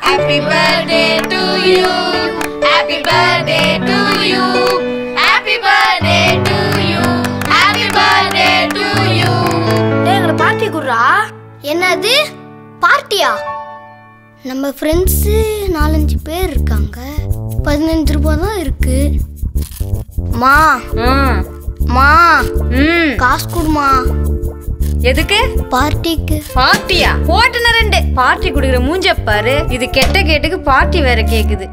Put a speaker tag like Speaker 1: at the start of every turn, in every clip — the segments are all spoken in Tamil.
Speaker 1: Happy birthday to you. Happy birthday to you. Happy birthday to you. Happy birthday to you.
Speaker 2: டேய் எங்களை பார்ட்டி குடுறா
Speaker 3: என்னது பார்ட்டியா நம்ம ஃப்ரெண்ட்ஸு நாலஞ்சு பேர் இருக்காங்க பதினஞ்சு ரூபாய் தான் இருக்கு மா
Speaker 2: ம்
Speaker 3: மா
Speaker 2: ம்
Speaker 3: காசு கொடுமா
Speaker 2: எதுக்கு
Speaker 3: பார்ட்டிக்கு
Speaker 2: பார்ட்டியா போட்டுன ரெண்டு பார்ட்டி குடுக்குற மூஞ்ச பாரு இது கெட்ட கேட்டுக்கு பார்ட்டி வேற கேக்குது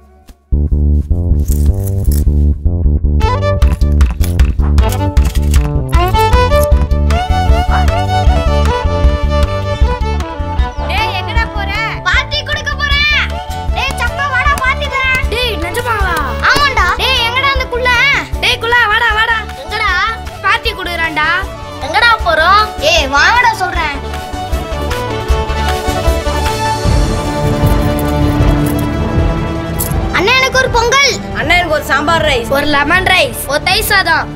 Speaker 2: டேய் எங்கடா போற
Speaker 3: பார்ட்டி கொடுக்க போறேன் டேய் சப்பா வாடா பார்ட்டி தரேன்
Speaker 2: டேய் நிஜமாவா
Speaker 3: ஆமாண்டா டேய் எங்கடா அந்த குள்ள
Speaker 2: டேய் குலா வாடா வாடா
Speaker 3: எங்கடா
Speaker 2: பார்ட்டி குடுக்குறான்டா
Speaker 3: எங்கடா போறோம் ஏய் வாங்கடா சொல்றேன் அண்ணா எனக்கு ஒரு பொங்கல்
Speaker 2: அண்ணனுக்கு ஒரு சாம்பார் ரைஸ்
Speaker 3: ஒரு லெமன் ரைஸ் ஒரு தயிர் சாதம்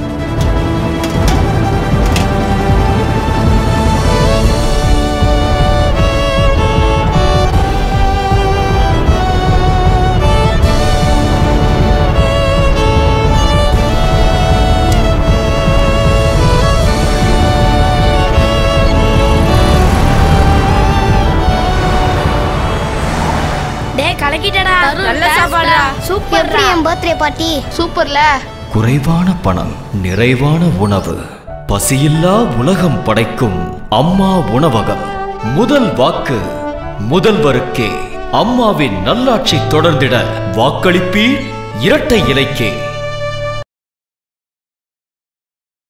Speaker 2: டேய் கலக்கிட்டடா நல்ல சாப்பாடுடா சூப்பர்
Speaker 3: எப்படி என் பர்த்டே பார்ட்டி
Speaker 2: சூப்பர்ல
Speaker 4: குறைவான பணம் நிறைவான உணவு பசியில்லா உலகம் படைக்கும் அம்மா உணவகம் முதல் வாக்கு முதல்வருக்கே அம்மாவின் நல்லாட்சி தொடர்ந்திட வாக்களிப்பீர் இரட்டை இலைக்கே